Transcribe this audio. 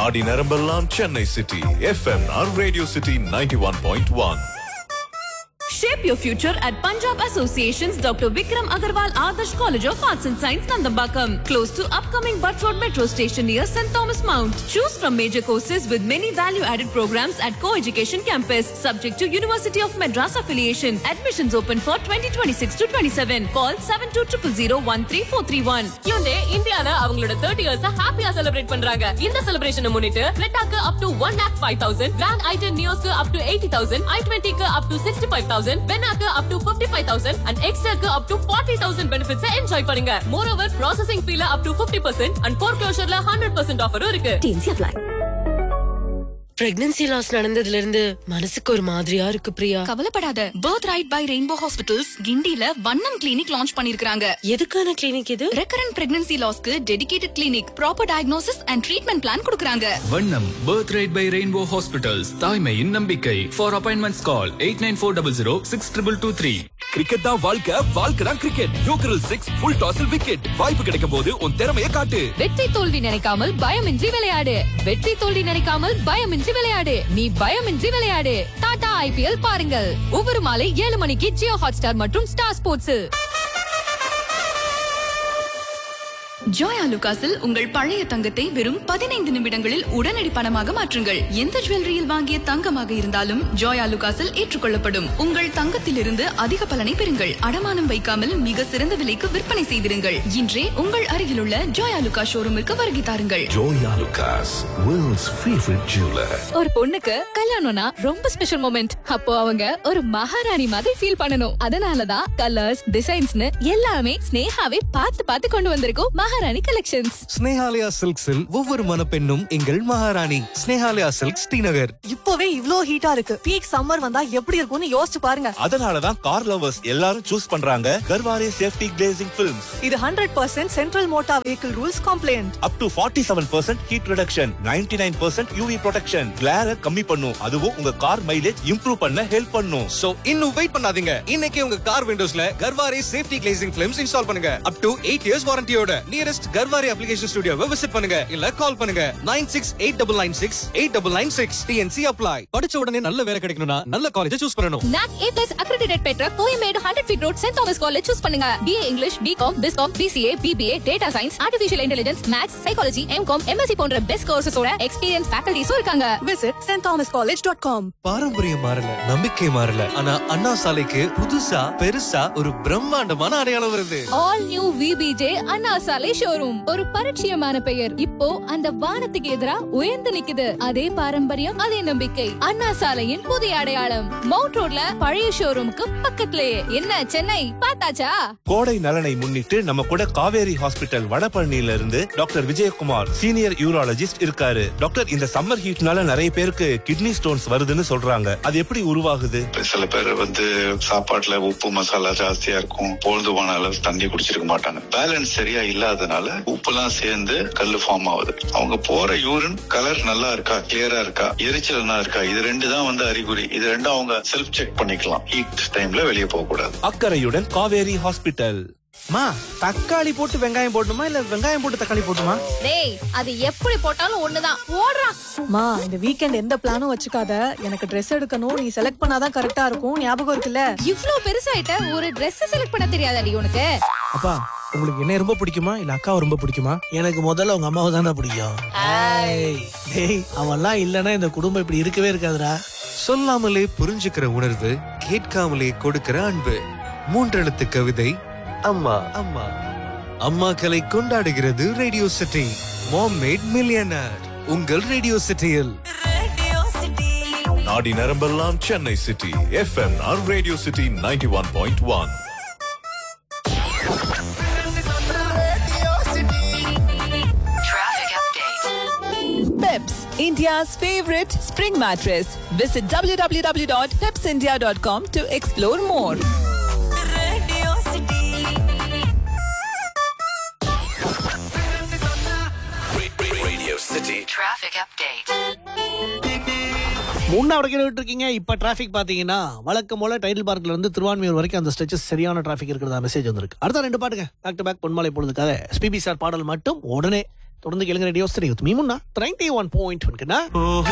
நாடி நரம்பெல்லாம் சென்னை சிட்டி எஃப்எம்ஆர் radio city ninety one point one Shape your future at Punjab Association's Dr. Vikram Agarwal Adarsh College of Arts and Science, Nandambakam, close to upcoming Butt Road Metro Station near St. Thomas Mount. Choose from major courses with many value-added programs at co-education campus, subject to University of Madras affiliation. Admissions open for 2026 to 27. Call 7200 Hyundai இந்தியால அவங்களோட 30 years ஹாப்பியா celebrate பண்றாங்க இந்த செலிப்ரேஷனை முன்னிட்டு கிரெட்டாக்கு up to 1 lakh 5000 grand ஐட்டன் நியோஸ்க்கு அப் டு 80000 i20க்கு அப் டு 65000 பெனாக்கு அப் டு 55000 அண்ட் எக்ஸ்ட்ராக்கு அப் டு 40000 பெனிஃபிட்ஸ் என்ஜாய் பண்ணுங்க மோரோவர் ப்ராசசிங் ஃபீல அப் டு 50% அண்ட் ஃபோர்க்ளோஷர்ல 100% ஆஃபரும் இருக்கு TNC apply. பிரெக்னன்சி லாஸ் நடந்ததுல இருந்து மனசுக்கு ஒரு மாதிரியா இருக்கு பிரியா கவலைப்படாத birth right by rainbow hospitals கிண்டில வண்ணம் கிளினிக் லான்ச் பண்ணிருக்காங்க எதுக்கான கிளினிக் இது recurrent pregnancy லாஸ்க்கு dedicated clinic proper diagnosis and treatment plan கொடுக்கறாங்க Vannam birth right by rainbow hospitals தாய்மையின் நம்பிக்கை for appointments call eight nine four double zero six triple two three cricket தான் வாழ்க்கை வாழ்க்கை தான் கிரிக்கெட் யோக்கரல் சிக்ஸ் ஃபுல் டாஸில் விக்கெட் வாய்ப்பு கிடைக்கும் போது உன் திறமையை காட்டு வெற்றி தோல்வி நினைக்காமல் பயமின்றி விளையாடு வெற்றி தோல்வி நினைக்காமல் பயமின்றி விளையாடு நீ பயமின்றி விளையாடு டாடா ஐபிஎல் பாருங்கள் ஒவ்வொரு மாலை ஏழு மணிக்கு ஜியோ ஹாட்ஸ்டார் மற்றும் ஸ்டார் ஸ்போர்ட்ஸில் ஜோயா லுகாஸில் உங்கள் பழைய தங்கத்தை வெறும் பதினைந்து நிமிடங்களில் உடனடி பணமாக மாற்றுங்கள் எந்த ஜுவல்லரியில் வாங்கிய தங்கமாக இருந்தாலும் ஜோயா லுகாஸில் ஏற்றுக்கொள்ளப்படும் உங்கள் தங்கத்திலிருந்து அதிக பலனை பெறுங்கள் அடமானம் வைக்காமல் மிக சிறந்த விலைக்கு விற்பனை செய்திருங்கள் இன்றே உங்கள் அருகிலுள்ள ஜோயா லுகா ஷோரூமிற்கு வருகை தாருங்கள் Joya Lucas, world's favorite jeweler. ஒரு பொண்ணுக்கு கல்யாணம்னா ரொம்ப ஸ்பெஷல் மொமெண்ட் அப்போ அவங்க ஒரு மகாராணி மாதிரி ஃபீல் பண்ணணும் அதனாலதான் கலர்ஸ் டிசைன்ஸ்னு எல்லாமே ஸ்னேகாவே பார்த்து பார்த்து கொண்டு வந்திருக்கோம் மகாராணி கலெக்ஷன்ஸ் ஸ்னேஹாலயா சில்க்ஸில் ஒவ்வொரு மணப்பெண்ணும் எங்கள் மகாராணி ஸ்னேஹாலயா சில்க் ஸ்ரீநகர் இப்பவே இவ்ளோ ஹீட்டா இருக்கு பீக் சம்மர் வந்தா எப்படி இருக்கும்னு யோசிச்சு பாருங்க அதனாலதான் கார் லவர்ஸ் எல்லாரும் சூஸ் பண்றாங்க கர்வாரே சேஃப்டி கிளேசிங் பிலிம்ஸ் இது hundred percent central motor vehicle rules compliant up to forty seven percent heat reduction ninety nine percent UV protection கிளார கம்மி பண்ணும் அதுவும் உங்க கார் மைலேஜ் இம்ப்ரூவ் பண்ண ஹெல்ப் பண்ணும் சோ இன்னும் வெயிட் பண்ணாதீங்க இன்னைக்கே உங்க கார் விண்டோஸ்ல Garware safety glazing films install பண்ணுங்க அப் டு எயிட் இயர்ஸ் வாரண்டியோட நியரஸ்ட் கர்வாரே அப்ளிகேஷன் ஸ்டுடியோவை விசிட் பண்ணுங்க இல்ல கால் பண்ணுங்க nine six eight double nine six eight double nine six TNC apply படிச்ச உடனே நல்ல வேலை கிடைக்கணும்னா நல்ல காலேஜ் சூஸ் பண்ணணும் நாக் ஏ பிளஸ் அக்ரெடிடேட் பெற்ற Koyambedu hundred feet road Saint Thomas college choose பண்ணுங்க பிஏ இங்கிலீஷ் பிகாம் பிஸ்காம் BCA BBA data science artificial intelligence maths psychology MCom MSc போன்ற பெஸ்ட் கோர்சஸோட எக்ஸ்பீரியன்ஸ் ஃபேக்கல்டிஸும் இருக்காங்க visit Saint Thomas college dot com பாரம்பரியம் மாறல நம்பிக்கை மாறல ஆனா அண்ணா சாலைக்கு புதுசா பெருசா ஒரு பிரம்மாண்டமான அடையாளம் வருது ஆல் நியூ விபிஜே அண்ணா சாலை ஷோரூம் ஒரு பரிச்சயமான பெயர் இப்போ அந்த வானத்துக்கு எதிரா உயர்ந்து நிக்குது அதே பாரம்பரியம் அதே நம்பிக்கை அண்ணா சாலையின் புதிய அடையாளம் மவுண்ட் ரோட்ல பழைய ஷோரூமுக்கு பக்கத்துலயே என்ன சென்னை பார்த்தாச்சா கோடை நலனை முன்னிட்டு நம்ம கூட காவேரி ஹாஸ்பிட்டல் வடபழனியில இருந்து டாக்டர் விஜயகுமார் சீனியர் யூராலஜிஸ்ட் இருக்காரு டாக்டர் இந்த சம்மர் ஹீட்னால நிறைய பேருக்கு கிட்னி ஸ்டோன்ஸ் வருதுன்னு சொல்றாங்க அது எப்படி உருவாகுது சில பேர் வந்து சாப்பாட்டுல உப்பு மசாலா ஜாஸ்தியா இருக்கும் பொழுதுமான அளவு தண்ணி குடிச்சிருக்க மாட்டாங்க பேலன்ஸ் சரியா இல்லாதனால உப்புலாம் சேர்ந்து கல்லு ஃபார்ம் ஆகுது அவங்க போற யூரின் கலர் நல்லா இருக்கா கிளியரா இருக்கா எரிச்சல்னா இருக்கா இது ரெண்டு தான் வந்து அறிகுறி இது ரெண்டும் அவங்க செல்ஃப் செக் பண்ணிக்கலாம் ஹீட் டைம்ல வெளியே போக கூடாது அக்கறையுடன் காவேரி ஹாஸ்பிட்டல் மா தக்காளி போட்டு வெங்காயம் போட்டுமா இல்ல வெங்காயம் போட்டு தக்காளி போட்டுமா டேய் அது எப்படி போட்டாலும் ஒண்ணுதான் ஓடுறா மா இந்த வீக்கெண்ட் எந்த பிளானும் வச்சுக்காத எனக்கு Dress எடுக்கணும் நீ செலக்ட் பண்ணாதான் கரெக்டா இருக்கும் ஞாபகம் இருக்குல்ல இவ்ளோ பெருசாயிட்ட ஒரு Dress செலக்ட் பண்ண தெரியாதாடி உனக்கு அப்பா உங்களுக்கு என்ன ரொம்ப பிடிக்குமா இல்ல அக்காவை ரொம்ப பிடிக்குமா எனக்கு முதல்ல உங்க அம்மாவை தானே பிடிக்கும் ஏய், டேய் அவன்லாம் இல்லனா இந்த குடும்பம் இப்படி இருக்கவே இருக்காதுடா சொல்லாமலே புரிஞ்சுக்கிற உணர்வு கேட்காமலே கொடுக்கிற அன்பு மூன்றெழுத்து கவிதை அம்மா அம்மா அம்மாக்களை கொண்டாடுகிறது radio city mom made millionaire உங்கள் ரேடியோ சிட்டியில் நாடி நரம்பெல்லாம் சென்னை சிட்டி எஃப்எம்ஆர் radio city ninety one point one Peps, India's favorite spring mattress. Visit www.pepsindia.com to explore more. Radio City. Traffic update. முன்ன விட்டு இருக்கீங்க இப்ப டிராபிக் பாத்தீங்கன்னா வழக்கம் போல டைட்டில் பார்க்ல இருந்து திருவான்மையூர் வரைக்கும் அந்த ஸ்ட்ரெச்சஸ் சரியான டிராபிக் இருக்கிறதா மெசேஜ் வந்திருக்கு அடுத்த ரெண்டு பாட்டுங்க பேக் டு பேக் பொன்மலை பொழுதுக்காக ஸ்பிபி சார் பாடல் மட்டும் உடனே தொடர்ந்து கேளுங்க ரேடியோ சரி மீமுன்னா த்ரைண்டி ஒன் பாயிண்ட் ஒன்க்குண்ணா